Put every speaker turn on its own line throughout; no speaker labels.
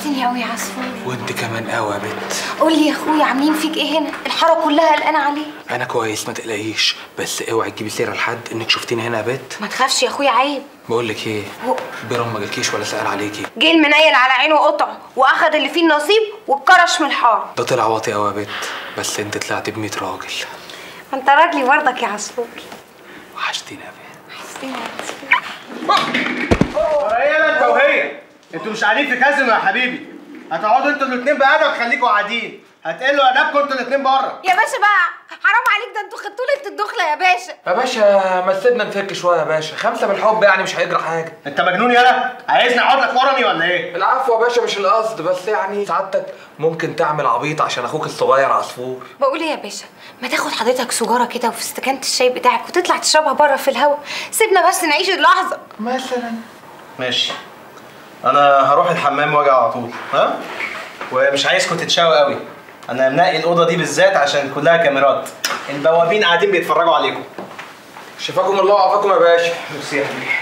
وحشتني قوي يا عصفور
وانت كمان قوي يا بت
قول لي يا اخويا عاملين فيك ايه هنا الحاره كلها قلقانه عليك
انا كويس ما تقلقيش بس اوعي تجيبي سيره لحد انك شفتيني هنا يا بت
ما تخافش يا اخويا عيب
بقول لك ايه
هو-
بيرم ما جالكيش ولا سال عليكي
جه المنيل على عينه قطع واخد اللي فيه النصيب واتكرش من الحاره
ده طلع واطي قوي يا بت بس انت طلعت ب 100 راجل
ما انت راجلي برضك يا عصفور
وحشتيني يا بت
وحشتني يا عصفور
ايه انت وهي انتوا مش قاعدين في كازينو يا حبيبي هتقعدوا انتوا الاثنين بقى خليكوا قاعدين هتقلوا ادابكم انتوا الاثنين بره
يا باشا بقى حرام عليك ده انتوا خدتوا ليله الدخله يا باشا
يا باشا ما تسيبنا نفك شويه يا باشا خمسه بالحب يعني مش هيجرى حاجه
انت مجنون يالا عايزني اقعد لك ورمي ولا ايه
العفو يا باشا مش القصد بس يعني سعادتك ممكن تعمل عبيط عشان اخوك الصغير عصفور
بقول ايه يا باشا ما تاخد حضرتك سجاره كده وفي استكانه الشاي بتاعك وتطلع تشربها بره في الهوا سيبنا بس نعيش اللحظه
مثلا
ماشي انا هروح الحمام واجي على طول ها ومش عايزكم تتشاوا قوي انا منقي الاوضه دي بالذات عشان كلها كاميرات البوابين قاعدين بيتفرجوا عليكم
شفاكم الله وعافاكم يا باشا
ميرسي يا حبيبي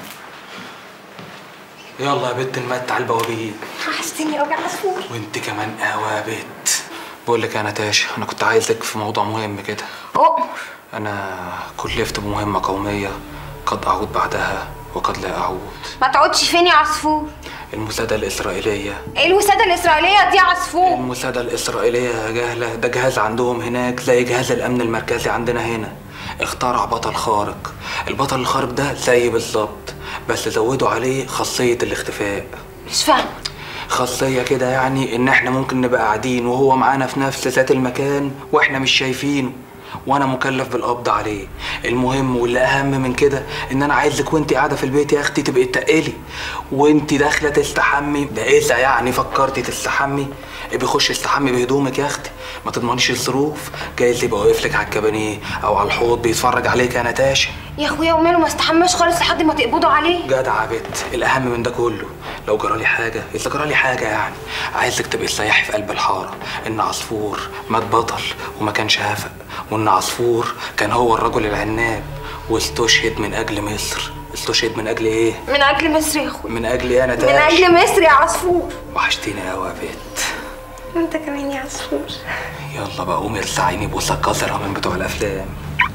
يلا يا بت نمتع البوابين
وحشتني قوي يا عصفور
وانت كمان قوي يا بت بقول لك يا نتاشا انا كنت عايزك في موضوع مهم كده
اؤمر
انا كلفت بمهمه قوميه قد اعود بعدها وقد لا اعود
ما تقعدش فين يا عصفور
المساعده الاسرائيليه
ايه الوساده الاسرائيليه دي يا عصفور
المساعده الاسرائيليه يا جهله ده جهاز عندهم هناك زي جهاز الامن المركزي عندنا هنا اخترع بطل خارق البطل الخارق ده زي بالظبط بس زودوا عليه خاصيه الاختفاء
مش فاهمه
خاصية كده يعني إن إحنا ممكن نبقى قاعدين وهو معانا في نفس ذات المكان وإحنا مش شايفينه وأنا مكلف بالقبض عليه المهم واللي أهم من كده إن أنا عايزك وأنت قاعدة في البيت يا أختي تبقي تقلي وأنت داخلة تستحمي ده إذا يعني فكرتي تستحمي ابقي خشي استحمي بهدومك يا أختي ما تضمنيش الظروف جايز يبقى واقف لك على الكابانيه أو على الحوض بيتفرج عليك يا نتاشا
يا اخويا وماله ما استحماش خالص لحد ما تقبضوا عليه
جدع يا بت الاهم من ده كله لو جرالي حاجه اذا جرالي حاجه يعني عايزك تبقي تسيحي في قلب الحاره ان عصفور مات بطل وما كانش هفق وان عصفور كان هو الرجل العناب واستشهد من اجل مصر استشهد من اجل ايه
من اجل مصر يا اخويا
من اجل ايه يا
من
نتاش
اجل مصر يا عصفور
وحشتيني قوي يا بت
وانت كمان يا عصفور
يلا بقى قومي ارسعيني بوسه قذره من بتوع الافلام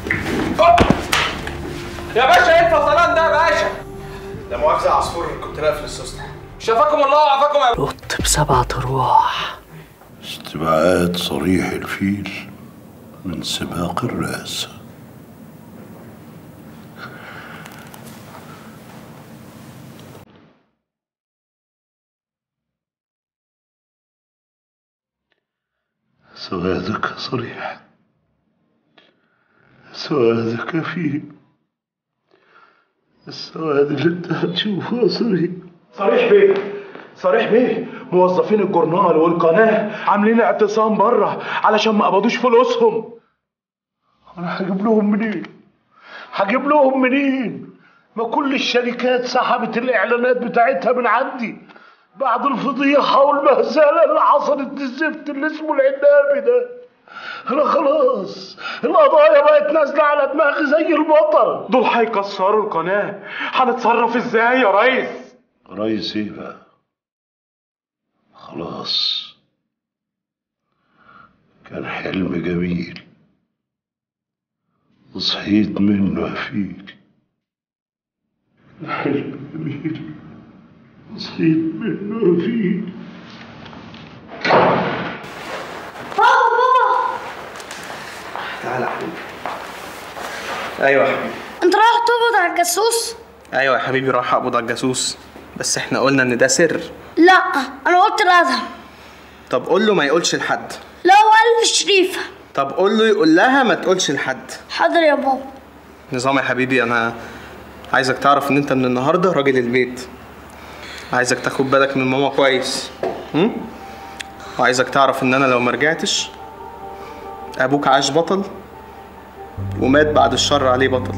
يا باشا ايه الفصلان ده يا باشا
لا مؤاخذه يا عصفور كنت بقفل السوسته
شفاكم الله وعافاكم يا
رط بسبعة أرواح
استبعاد صريح الفيل من سباق الرئاسة سوادك صريح سوادك فيه السواد اللي انت هتشوفه صريح
صريح بيه صريح بيه موظفين الجورنال والقناة عاملين اعتصام بره علشان ما قبضوش فلوسهم
انا هجيب لهم منين هجيب لهم منين ما كل الشركات سحبت الاعلانات بتاعتها من عندي بعد الفضيحه والمهزله اللي حصلت الزفت اللي اسمه العنابي ده انا خلاص القضايا بقت نازله على دماغي زي المطر
دول هيكسروا القناة هنتصرف ازاي يا ريس
رئيس ايه بقى خلاص كان حلم جميل وصحيت منه يا فيك كان حلم جميل وصحيت منه يا فيك
تعالى يا حبيبي ايوه يا حبيبي
انت رايح تقبض على الجاسوس
ايوه يا حبيبي راح اقبض على الجاسوس بس احنا قلنا ان ده سر
لا انا قلت لادهم
طب قول له ما يقولش لحد
لا هو قال لشريفه
طب قول له يقول لها ما تقولش لحد
حاضر يا بابا
نظام يا حبيبي انا عايزك تعرف ان انت من النهارده راجل البيت عايزك تاخد بالك من ماما كويس هم؟ وعايزك تعرف ان انا لو ما رجعتش ابوك عاش بطل ومات بعد الشر عليه بطل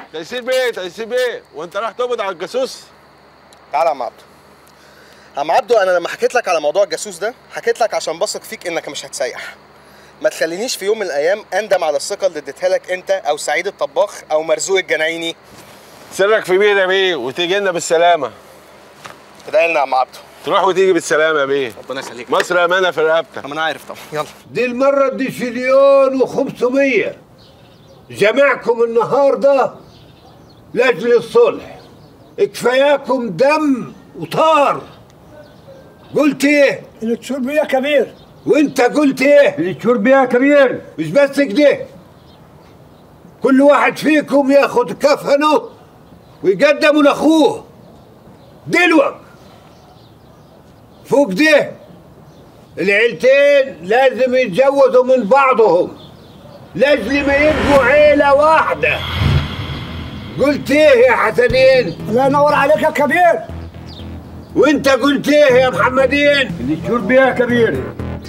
تيسير بيه تيسير بيه وانت رايح تقبض على الجاسوس
تعالى يا عم عبده عم عبده انا لما حكيت لك على موضوع الجاسوس ده حكيت لك عشان بثق فيك انك مش هتسيح ما تخلينيش في يوم من الايام اندم على الثقه اللي اديتها لك انت او سعيد الطباخ او مرزوق الجنايني
سرك في بيه يا بيه وتيجي لنا بالسلامه
ادعي لنا يا عم عبده
تروح وتيجي بالسلامه يا بيه
ربنا يخليك
مصر امانه في رقبتك
طب انا عارف طبعا يلا
دي المرة دي شليون وخمسمية جمعكم النهاردة لأجل الصلح كفاياكم دم وطار قلت ايه؟
اللي تشور بيها كبير
وانت قلت ايه؟
اللي تشور بيها كبير
مش بس كده كل واحد فيكم ياخد كفنه ويقدمه لاخوه دلوك فوق ده العيلتين لازم يتجوزوا من بعضهم لاجل ما يبقوا عيلة واحدة قلت ايه يا حسنين
الله ينور عليك يا كبير
وانت قلت ايه يا محمدين
اللي تشور بيها كبير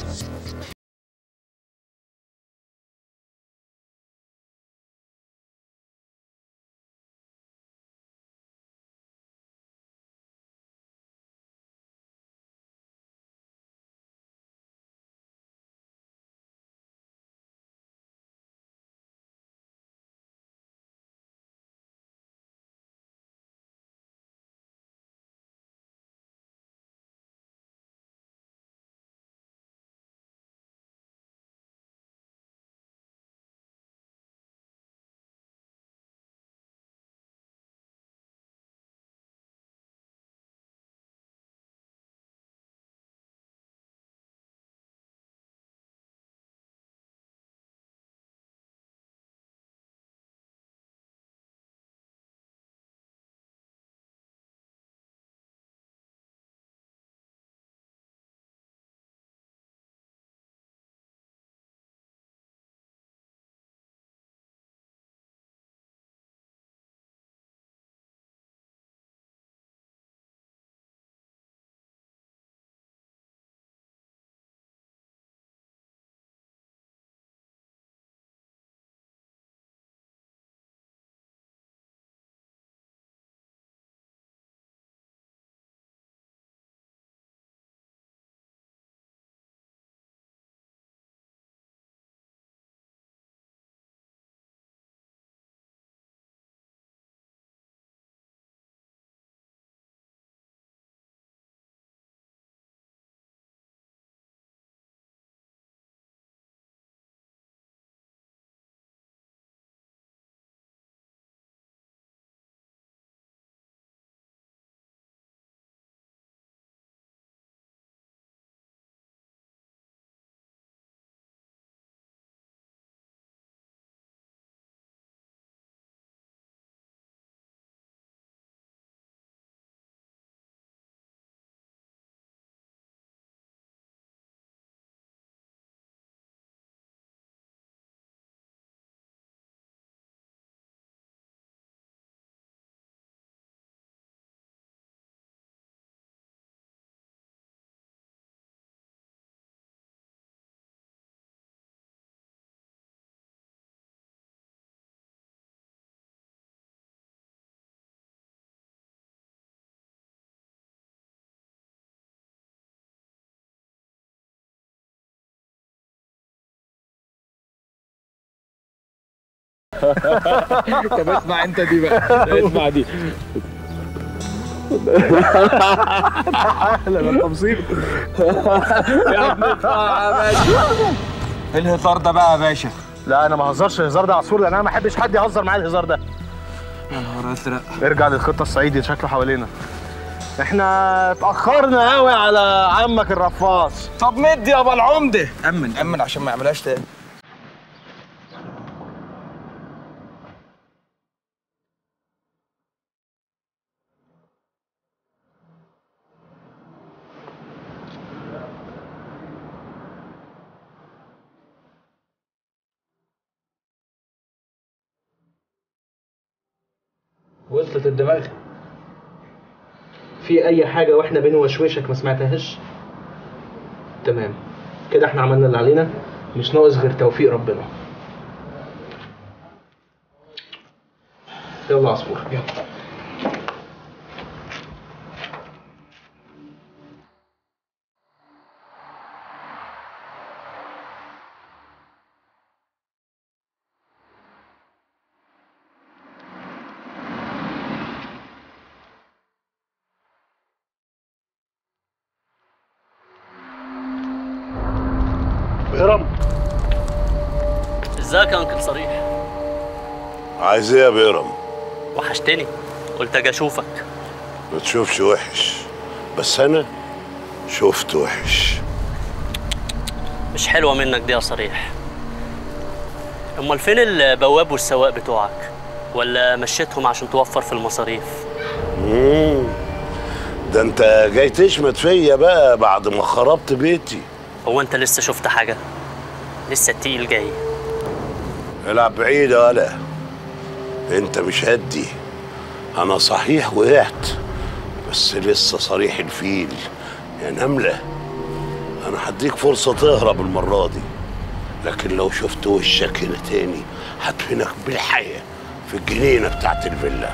طب اسمع انت دي بقى اسمع دي
اهلا انت مصيبه
يا ابني اطلع يا باشا
ايه الهزار ده بقى يا باشا
لا انا ما هزرش الهزار ده عصفور لان انا ما احبش حد يهزر معايا الهزار ده
يا نهار ازرق
ارجع للخطه الصعيدي شكله حوالينا احنا اتاخرنا قوي على عمك الرفاص
طب مد يابا العمده امن امن عشان ما يعملهاش تاني
وصلت الدماغ في اي حاجه واحنا بنوشوشك ما سمعتهاش تمام كده احنا عملنا اللي علينا مش ناقص غير توفيق ربنا يلا عصفور
يلا
بيرم
ازيك يا انكل صريح
عايز ايه يا بيرم
وحشتني قلت اجي اشوفك
ما تشوفش وحش بس انا شفت وحش
مش حلوه منك دي يا صريح امال فين البواب والسواق بتوعك ولا مشيتهم عشان توفر في المصاريف
مم. ده انت جاي تشمت فيا بقى بعد ما خربت بيتي
هو انت لسه شفت حاجه لسه التقيل جاي
العب بعيد يا ولا انت مش هدي انا صحيح وقعت بس لسه صريح الفيل يا نملة انا هديك فرصة تهرب المرة دي لكن لو شفت وشك هنا تاني هدفنك بالحياة في الجنينة بتاعت الفيلا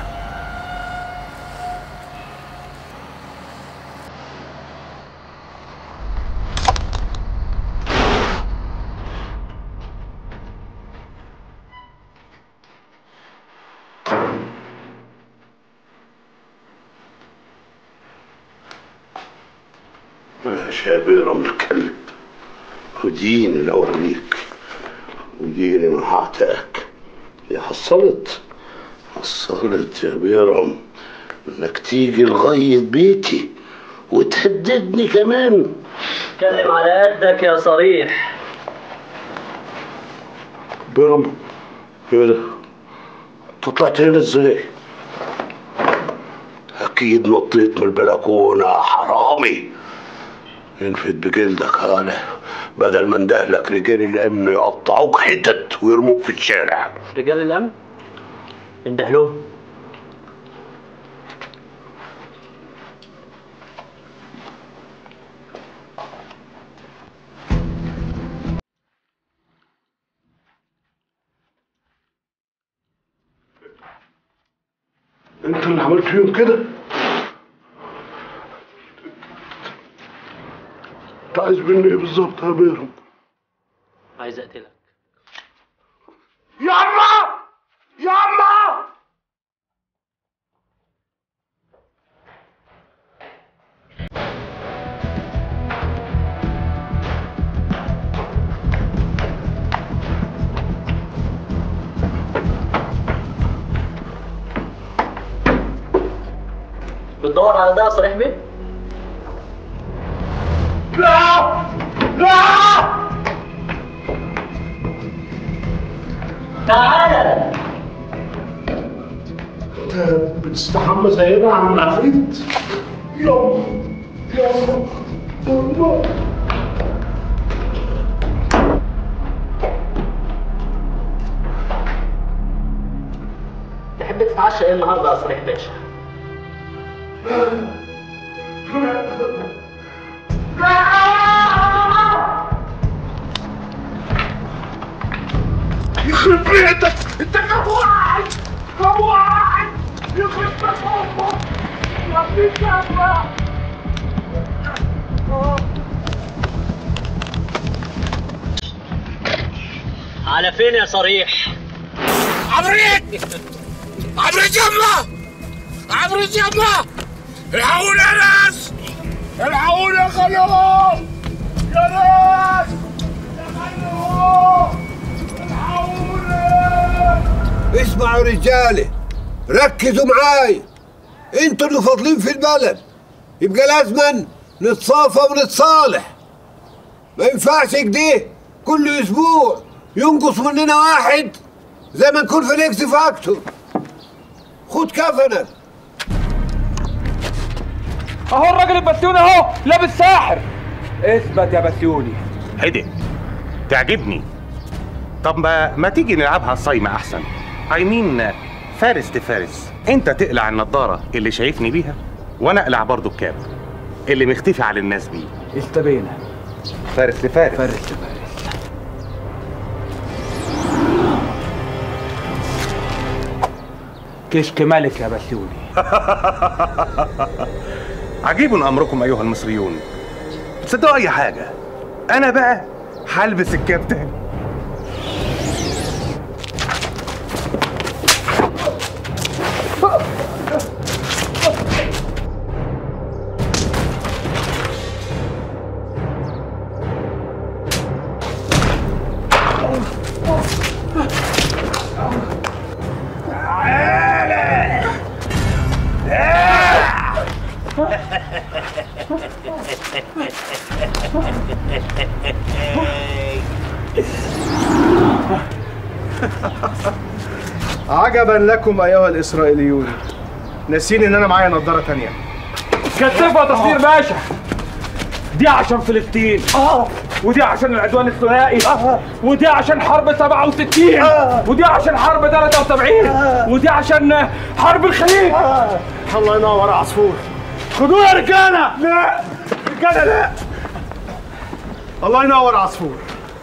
ماشي يا بيرم الكلب وديني لو اوريك وديني ما هعتقك يا حصلت حصلت يا بيرم انك تيجي لغاية بيتي وتهددني كمان
اتكلم على قدك يا صريح
بيرم ايه ده؟ انت طلعت هنا ازاي؟ اكيد نطيت من البلكونة يا حرامي ينفد بجلدك هاله بدل ما ندهلك رجال الامن يقطعوك حتت ويرموك في الشارع
رجال الامن اندهلوه
انت اللي عملت فيهم كده انت عايز مني ايه بالظبط يا بيرم
عايز اقتلك
يا عمّا يا عمّا
بتدور على ده يا صريح بيه
لا لا
تعالى
انت بتستحمى زينا عن العفريت يلا يلا يلا
تحب تتعشى ايه النهارده يا صريح باشا
يخرب بيتك انت كم واحد كم واحد يخرب بيت امك يا ابني الجنة
على فين يا صريح
عفريت عفريت يما عفريت يما الحقوني يا ناس الحقوني يا خلوه يا ناس يا خلوه الحقوني
اسمعوا رجالة ركزوا معاي انتوا اللي فاضلين في البلد يبقى لازما نتصافى ونتصالح ما ينفعش كده كل اسبوع ينقص مننا واحد زي ما نكون في الاكس فاكتور خد كفنك
اهو الراجل البسيوني اهو لابس ساحر اثبت يا بسيوني
هدي تعجبني طب ما, ما تيجي نلعبها صايمة أحسن I mean فارس لفارس أنت تقلع النضارة اللي شايفني بيها وأنا أقلع برضو الكاب اللي مختفي على الناس بيه
استبينا
فارس لفارس
فارس لفارس كشك ملك يا بسيوني
عجيب امركم ايها المصريون تصدقوا اي حاجه انا بقى هلبس الكابتن
عجبا لكم ايها الاسرائيليون ناسين ان انا معايا نضاره تانية
كتفها تصوير باشا دي عشان فلسطين اه ودي عشان العدوان الثنائي اه ودي عشان حرب 67 ودي عشان حرب 73 ودي عشان حرب الخليج
الله ينور يا عصفور خدوه يا رجاله
لا رجاله لا الله ينور عصفور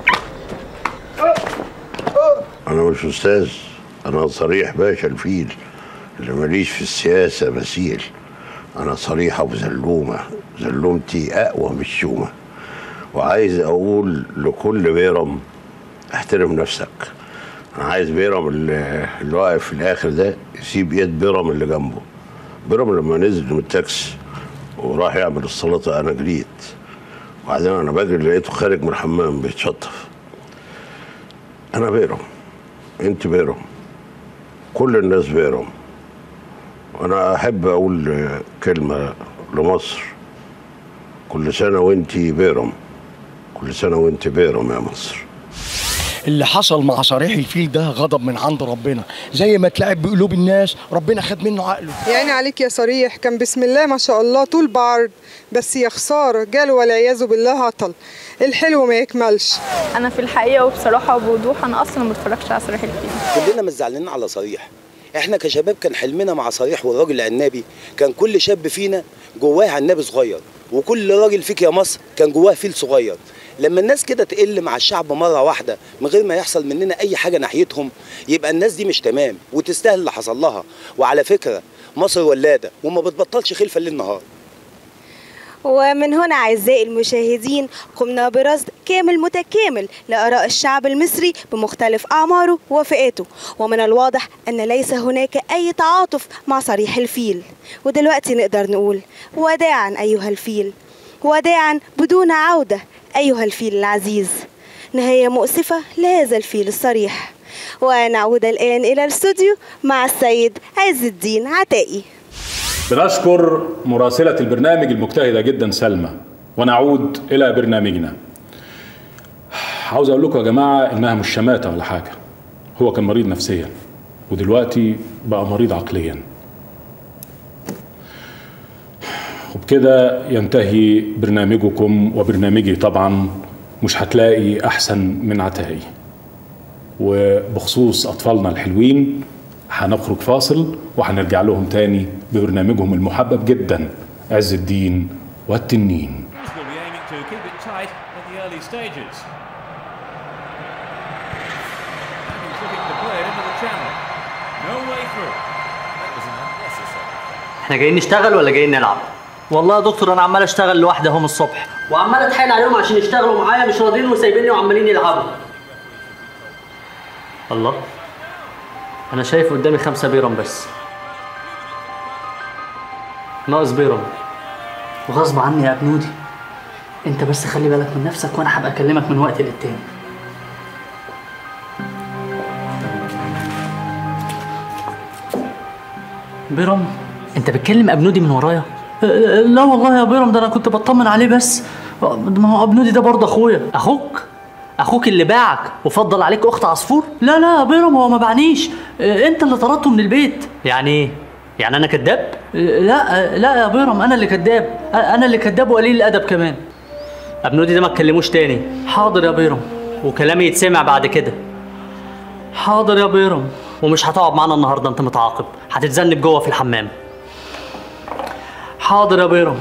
انا مش استاذ انا صريح باشا الفيل اللي ماليش في السياسه مثيل انا صريحه وزلومه زلومتي اقوى من الشومه وعايز اقول لكل بيرم احترم نفسك انا عايز بيرم اللي, اللي واقف في الاخر ده يسيب يد بيرم اللي جنبه بيرم لما نزل من التاكسي وراح يعمل السلطه انا جريت وبعدين انا بجري لقيته خارج من الحمام بيتشطف انا بيرم انت بيرم كل الناس بيرم وانا احب اقول كلمه لمصر كل سنه وانت بيرم كل سنه وانت بيرم يا مصر
اللي حصل مع صريح الفيل ده غضب من عند ربنا زي ما اتلعب بقلوب الناس ربنا خد منه عقله
يعني عليك يا صريح كان بسم الله ما شاء الله طول بعرض بس يا خسارة جاله والعياذ بالله عطل الحلو ما يكملش
انا في الحقيقه وبصراحه وبوضوح انا اصلا ما بتفرجش على صريح الفيل
كلنا مش زعلانين على صريح احنا كشباب كان حلمنا مع صريح والراجل العنابي كان كل شاب فينا جواه عنابي صغير وكل راجل فيك يا مصر كان جواه فيل صغير لما الناس كده تقل مع الشعب مره واحده من غير ما يحصل مننا اي حاجه ناحيتهم يبقى الناس دي مش تمام وتستاهل اللي حصل لها وعلى فكره مصر ولاده وما بتبطلش خلفه ليل نهار
ومن هنا أعزائي المشاهدين قمنا برصد كامل متكامل لآراء الشعب المصري بمختلف أعماره وفئاته ومن الواضح أن ليس هناك أي تعاطف مع صريح الفيل ودلوقتي نقدر نقول وداعا أيها الفيل وداعا بدون عودة أيها الفيل العزيز نهاية مؤسفة لهذا الفيل الصريح ونعود الآن إلى الاستوديو مع السيد عز الدين عتائي
بنشكر مراسلة البرنامج المجتهدة جدا سلمى ونعود إلى برنامجنا عاوز أقول لكم يا جماعة إنها مش شماتة ولا حاجة هو كان مريض نفسيا ودلوقتي بقى مريض عقليا وبكده ينتهي برنامجكم وبرنامجي طبعا مش هتلاقي أحسن من عتائي وبخصوص أطفالنا الحلوين هنخرج فاصل وهنرجع لهم تاني ببرنامجهم المحبب جدا عز الدين والتنين
will be aiming to keep it tight in the early stages. And he's looking to play it into the channel. No way through. That was an unnecessary.
احنا جايين نشتغل ولا جايين نلعب؟ والله يا دكتور انا عمال اشتغل لوحدي اهو من الصبح وعمال اتحايل عليهم عشان يشتغلوا معايا مش راضيين وسايبيني وعمالين يلعبوا الله انا شايف قدامي خمسة بيرم بس ناقص بيرم وغصب عني يا ابنودي انت بس خلي بالك من نفسك وانا هبقى اكلمك من وقت للتاني بيرم انت بتكلم ابنودي من ورايا لا والله يا بيرم ده انا كنت بطمن عليه بس ما هو ابنودي ده برضه اخويا اخوك اخوك اللي باعك وفضل عليك اخت عصفور لا لا يا بيرم هو ما باعنيش اه، انت اللي طردته من البيت يعني ايه يعني انا كذاب اه، لا اه، لا يا بيرم انا اللي كذاب اه، انا اللي كذاب وقليل الادب كمان ابنودي ده ما تكلموش تاني حاضر يا بيرم وكلامي يتسمع بعد كده حاضر يا بيرم ومش هتقعد معانا النهارده انت متعاقب هتتذنب جوه في الحمام حاضر يا بيرم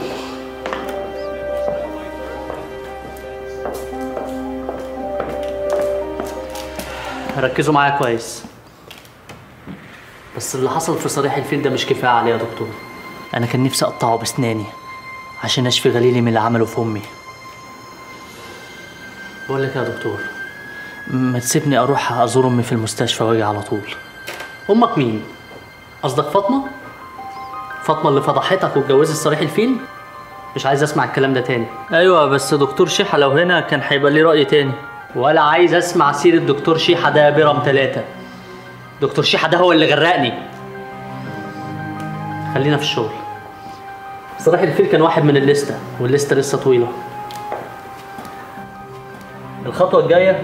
ركزوا معايا كويس بس اللي حصل في صريح الفيل ده مش كفايه عليه يا دكتور انا كان نفسي اقطعه بسناني عشان اشفي غليلي من اللي عمله في امي بقول لك يا دكتور ما تسيبني اروح ازور امي في المستشفى واجي على طول امك مين قصدك فاطمه فاطمه اللي فضحتك واتجوزت صريح الفيل مش عايز اسمع الكلام ده تاني ايوه بس دكتور شيحه لو هنا كان هيبقى ليه راي تاني ولا عايز اسمع سيره دكتور شيحه ده يا بيرم ثلاثة دكتور شيحه ده هو اللي غرقني خلينا في الشغل صلاح الفيل كان واحد من الليسته والليسته لسه طويله الخطوه الجايه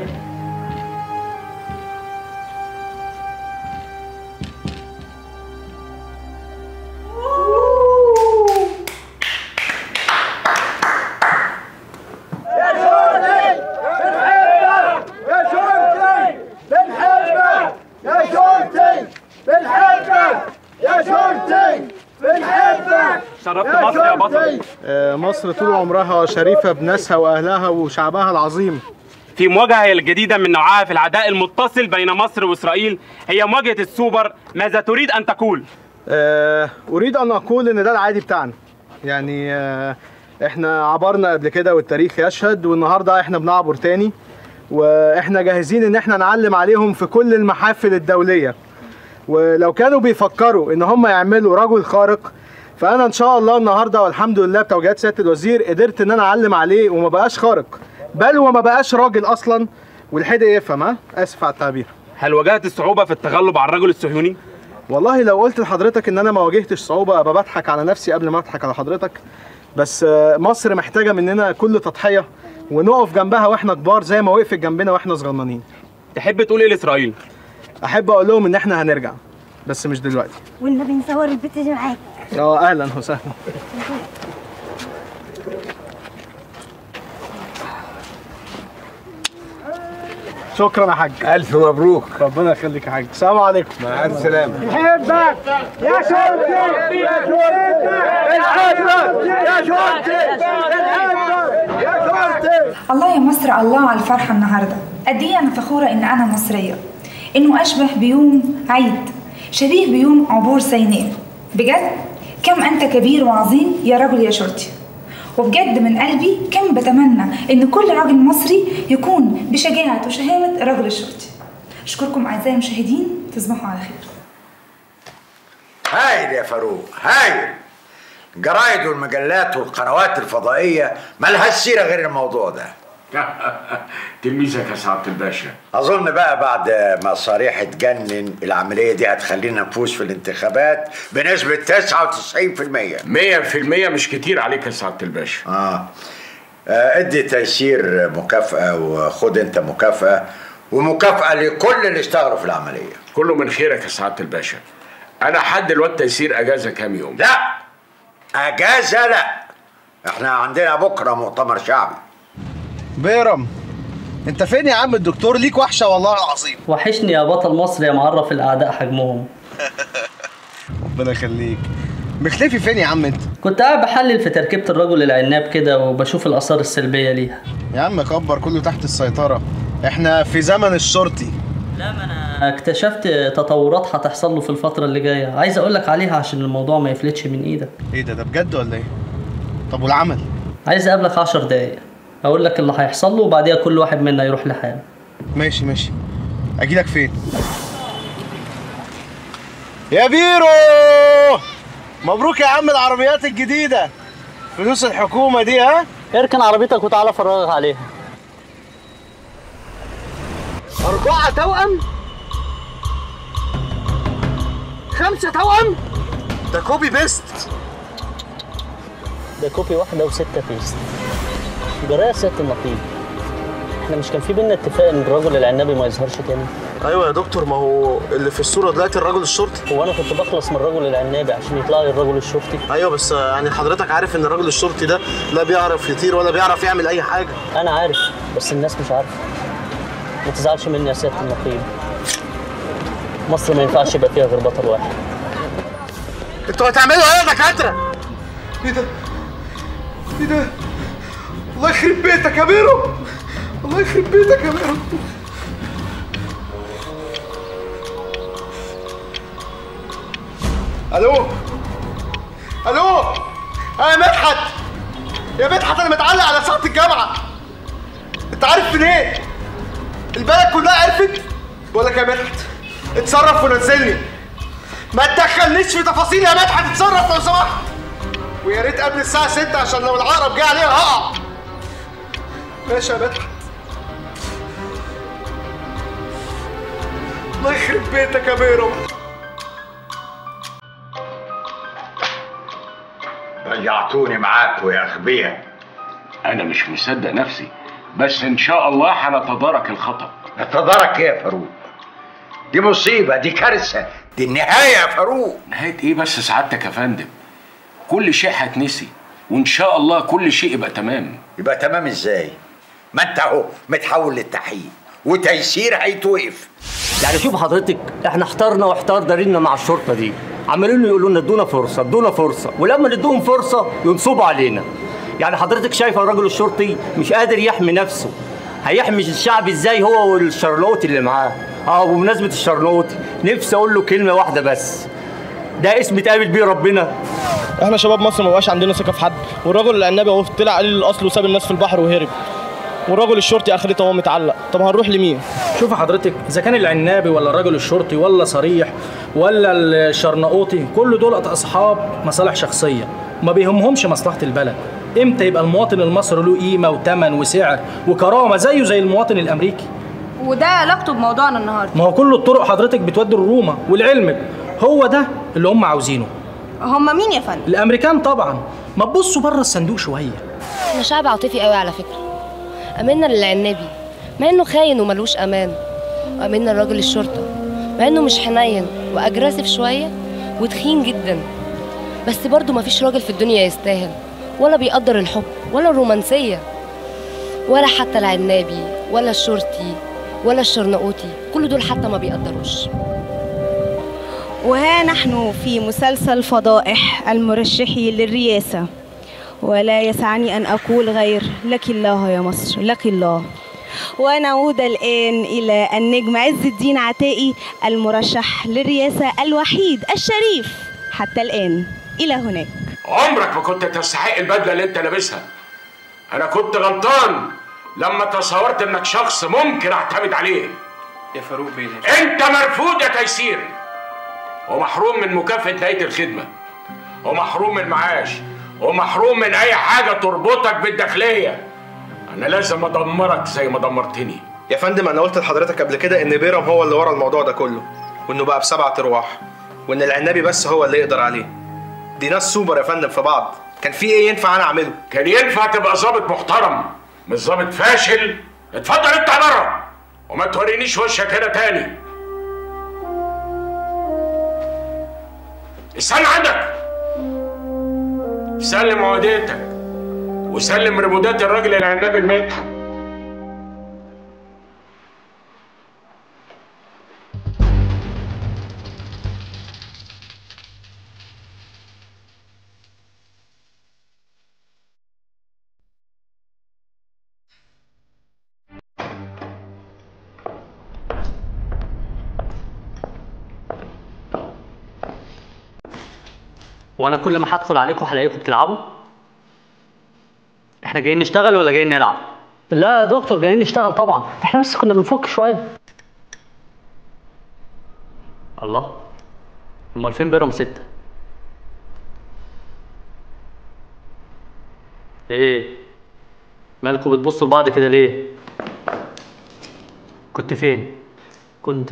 يا شرطي بنحبك يا شرطي بنحبك يا شرطي بنحبك يا شرطي بنحبك
شرفت مصر يا بطل
آه، مصر طول عمرها شريفة بناسها وأهلها وشعبها العظيم
في مواجهة الجديدة من نوعها في العداء المتصل بين مصر وإسرائيل هي مواجهة السوبر ماذا تريد أن تقول؟
آه، أريد أن أقول إن ده العادي بتاعنا يعني آه، إحنا عبرنا قبل كده والتاريخ يشهد والنهاردة إحنا بنعبر تاني وإحنا جاهزين إن إحنا نعلم عليهم في كل المحافل الدولية ولو كانوا بيفكروا إن هم يعملوا رجل خارق فأنا إن شاء الله النهاردة والحمد لله بتوجيهات سيادة الوزير قدرت إن أنا أعلم عليه وما بقاش خارق بل وما بقاش راجل أصلا والحدق يفهم ها آسف على التعبير
هل واجهت الصعوبة في التغلب على الرجل الصهيوني؟
والله لو قلت لحضرتك ان انا ما واجهتش صعوبه ابقى بضحك على نفسي قبل ما اضحك على حضرتك بس آه، مصر محتاجه مننا كل تضحيه ونقف جنبها واحنا كبار زي ما وقفت جنبنا واحنا صغننين
تحب تقول ايه لاسرائيل
احب اقول لهم ان احنا هنرجع بس مش دلوقتي
والنبي نصور البت دي معاك
اه اهلا وسهلا شكرا يا حاج
الف مبروك
ربنا يخليك يا حاج السلام عليكم
مع الف سلامه
بنحبك يا شرطي يا شرطي بنحبك يا شرطي بنحبك يا شرطي
الله يا مصر الله على الفرحة النهاردة قد إيه أنا فخورة إن أنا مصرية إنه أشبه بيوم عيد شبيه بيوم عبور سيناء بجد كم أنت كبير وعظيم يا رجل يا شرطي وبجد من قلبي كم بتمنى إن كل راجل مصري يكون بشجاعة وشهامة رجل الشرطي أشكركم أعزائي المشاهدين تصبحوا على خير
هايل يا فاروق هايل الجرايد والمجلات والقنوات الفضائية ملهاش سيرة غير الموضوع ده
تلميذك يا سعادة الباشا
أظن بقى بعد ما صريح اتجنن العملية دي هتخلينا نفوز في الانتخابات بنسبة 99%
100% مش كتير عليك يا سعادة الباشا
آه. آه ادي تيسير مكافأة وخد انت مكافأة ومكافأة لكل اللي اشتغلوا في العملية
كله من خيرك يا سعادة الباشا أنا حد الوقت تيسير أجازة كام يوم
لا أجازة لا احنا عندنا بكرة مؤتمر شعبي
بيرم انت فين يا عم الدكتور ليك وحشه والله العظيم
وحشني يا بطل مصر يا معرف الاعداء حجمهم
ربنا يخليك مختفي فين يا عم انت
كنت قاعد بحلل في تركيبة الرجل العناب كده وبشوف الآثار السلبية ليها
يا عم كبر كله تحت السيطره احنا في زمن الشرطي
لا ما انا اكتشفت تطورات هتحصل له في الفترة اللي جاية عايز اقول لك عليها عشان الموضوع ما يفلتش من ايدك
ايه ده ده بجد ولا ايه طب والعمل
عايز اقابلك عشر دقايق اقول لك اللي هيحصل له وبعديها كل واحد منا يروح لحاله
ماشي ماشي اجيلك فين يا بيرو مبروك يا عم العربيات الجديدة فلوس الحكومة دي ها
اركن عربيتك وتعالى فرغك عليها
أربعة توأم خمسة توأم ده كوبي بيست
ده كوبي واحدة وستة بيست جرايه ست النقيب احنا مش كان في بينا اتفاق ان الرجل العنابي ما يظهرش تاني
ايوه يا دكتور ما هو اللي في الصورة دلوقتي الرجل الشرطي
هو انا كنت بخلص من الرجل العنابي عشان يطلع لي الرجل الشرطي
ايوه بس يعني حضرتك عارف ان الراجل الشرطي ده لا بيعرف يطير ولا بيعرف يعمل اي حاجة
انا عارف بس الناس مش عارفه ما تزعلش مني يا سياده النقيب مصر ما ينفعش يبقى فيها غير بطل واحد
انتوا هتعملوا ايه يا دكاترة؟ ايه ده؟ ايه ده؟ الله يخرب بيتك يا بيرو الله يخرب بيتك يا بيرو الو الو انا مدحت يا مدحت انا متعلق على ساعه الجامعه انت عارف منين البلد كلها عرفت بقول لك يا مدحت اتصرف ونزلني ما تدخلنيش في تفاصيل يا مدحت اتصرف لو سمحت ويا ريت قبل الساعه 6 عشان لو العقرب جه عليها هقع ماشي يا مدحت الله يخرب بيتك يا بيرم
رجعتوني معاكوا يا اغبياء
انا مش مصدق نفسي بس ان شاء الله هنتدارك الخطا
نتدارك ايه يا فاروق دي مصيبه دي كارثه دي النهايه يا فاروق
نهايه ايه بس سعادتك يا فندم كل شيء هيتنسي وان شاء الله كل شيء يبقى تمام
يبقى تمام ازاي ما انت اهو متحول للتحقيق وتيسير هيتوقف
يعني شوف حضرتك احنا احترنا واحتار دارينا مع الشرطه دي عمالين يقولوا لنا ادونا فرصه ادونا فرصه ولما ندوهم فرصه ينصبوا علينا يعني حضرتك شايفه الراجل الشرطي مش قادر يحمي نفسه هيحمي الشعب ازاي هو والشرلوطي اللي معاه اه وبمناسبه الشرلوطي نفسي اقول له كلمه واحده بس ده اسم تقابل بيه ربنا
احنا شباب مصر ما بقاش عندنا ثقه في حد والراجل العنابي اهو طلع قليل الاصل وساب الناس في البحر وهرب والراجل الشرطي اخرته هو متعلق طب هنروح لمين
شوف حضرتك اذا كان العنابي ولا الرجل الشرطي ولا صريح ولا الشرنقوطي كل دول اصحاب مصالح شخصيه ما بيهمهمش مصلحه البلد امتى يبقى المواطن المصري له قيمه وثمن وسعر وكرامه زيه زي المواطن الامريكي
وده علاقته بموضوعنا النهارده
ما هو كل الطرق حضرتك بتودي الروما ولعلمك هو ده اللي هم عاوزينه
هما مين يا فندم
الامريكان طبعا ما تبصوا بره الصندوق شويه
احنا شعب عاطفي قوي على فكره امنا للعنابي مع انه خاين وملوش امان وامنا لراجل الشرطه مع انه مش حنين واجريسيف شويه وتخين جدا بس برضه مفيش راجل في الدنيا يستاهل ولا بيقدر الحب ولا الرومانسيه ولا حتى العنابي ولا الشرطي ولا الشرنقوطي كل دول حتى ما بيقدروش
وها نحن في مسلسل فضائح المرشحي للرئاسة ولا يسعني أن أقول غير لك الله يا مصر لك الله ونعود الآن إلى النجم عز الدين عتائي المرشح للرئاسة الوحيد الشريف حتى الآن إلى هناك
عمرك ما كنت تستحق البدله اللي انت لابسها انا كنت غلطان لما تصورت انك شخص ممكن اعتمد عليه
يا فاروق بيه
انت مرفوض يا تيسير ومحروم من مكافأة نهاية الخدمة ومحروم من المعاش ومحروم من أي حاجة تربطك بالداخلية أنا لازم أدمرك زي ما دمرتني
يا فندم انا قلت لحضرتك قبل كده ان بيرم هو اللي ورا الموضوع ده كله وانه بقى بسبعة ارواح وان العنابي بس هو اللي يقدر عليه دي ناس سوبر يا فندم في بعض كان في ايه ينفع انا اعمله
كان ينفع تبقى ظابط محترم مش ظابط فاشل اتفضل انت بره وما تورينيش وشك هنا تاني استنى عندك سلم عقدتك وسلم ريموتات الراجل العنابي المدحت
وانا كل ما هدخل عليكم هلاقيكم بتلعبوا احنا جايين نشتغل ولا جايين نلعب لا يا دكتور جايين نشتغل طبعا احنا بس كنا بنفك شويه الله امال فين بيرم ستة ايه مالكم بتبصوا لبعض كده ليه كنت فين كنت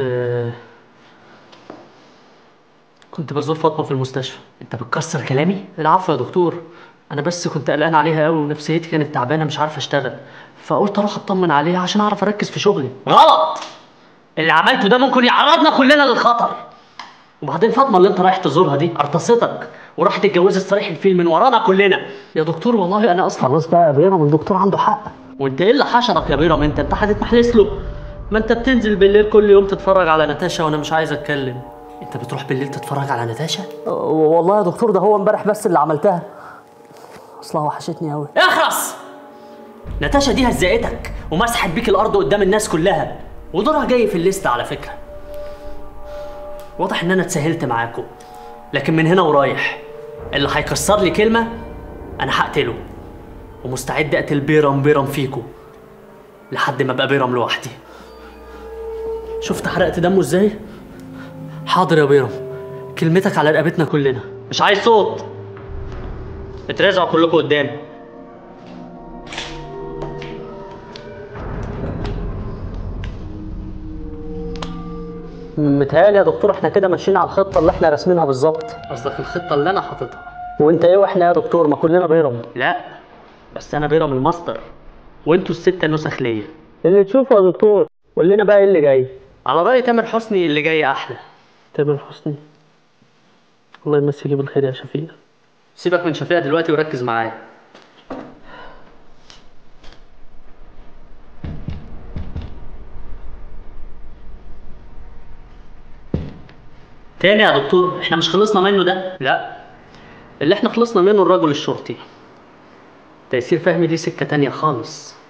كنت بزور فاطمه في المستشفى انت بتكسر كلامي العفو يا دكتور انا بس كنت قلقان عليها قوي ونفسيتي كانت تعبانه مش عارف اشتغل فقلت اروح اطمن عليها عشان اعرف اركز في شغلي غلط اللي عملته ده ممكن يعرضنا كلنا للخطر وبعدين فاطمه اللي انت رايح تزورها دي ارتصتك وراحت اتجوزت صريح الفيل من ورانا كلنا يا دكتور والله انا اصلا خلاص بقى يا بيرم الدكتور عنده حق وانت ايه اللي حشرك يا بيرم انت انت هتتمحلس له ما انت بتنزل بالليل كل يوم تتفرج على ناتاشا وانا مش عايز اتكلم انت بتروح بالليل تتفرج على ناتاشا والله يا دكتور ده هو امبارح بس اللي عملتها اصلها وحشتني قوي اخرس ناتاشا دي هزقتك ومسحت بيك الارض قدام الناس كلها ودورها جاي في الليست على فكره واضح ان انا اتسهلت معاكم لكن من هنا ورايح اللي هيكسر لي كلمه انا هقتله ومستعد اقتل بيرم بيرم فيكو لحد ما ابقى بيرم لوحدي شفت حرقت دمه ازاي حاضر يا بيرم كلمتك على رقبتنا كلنا مش عايز صوت اترازعوا كلكم قدامي متهيألي يا دكتور احنا كده ماشيين على الخطة اللي احنا راسمينها بالظبط قصدك الخطة اللي انا حاططها وانت ايه واحنا يا دكتور ما كلنا بيرم لا بس انا بيرم الماستر وانتوا الستة نسخ ليا اللي تشوفه يا دكتور قول لنا بقى ايه اللي جاي على رأي تامر حسني اللي جاي احلى تامر حسني الله يمسيه بالخير يا شفيق سيبك من شفيق دلوقتي وركز معايا تاني يا دكتور احنا مش خلصنا منه ده لا اللي احنا خلصنا منه الرجل الشرطي تيسير فهمي دي سكة تانية خالص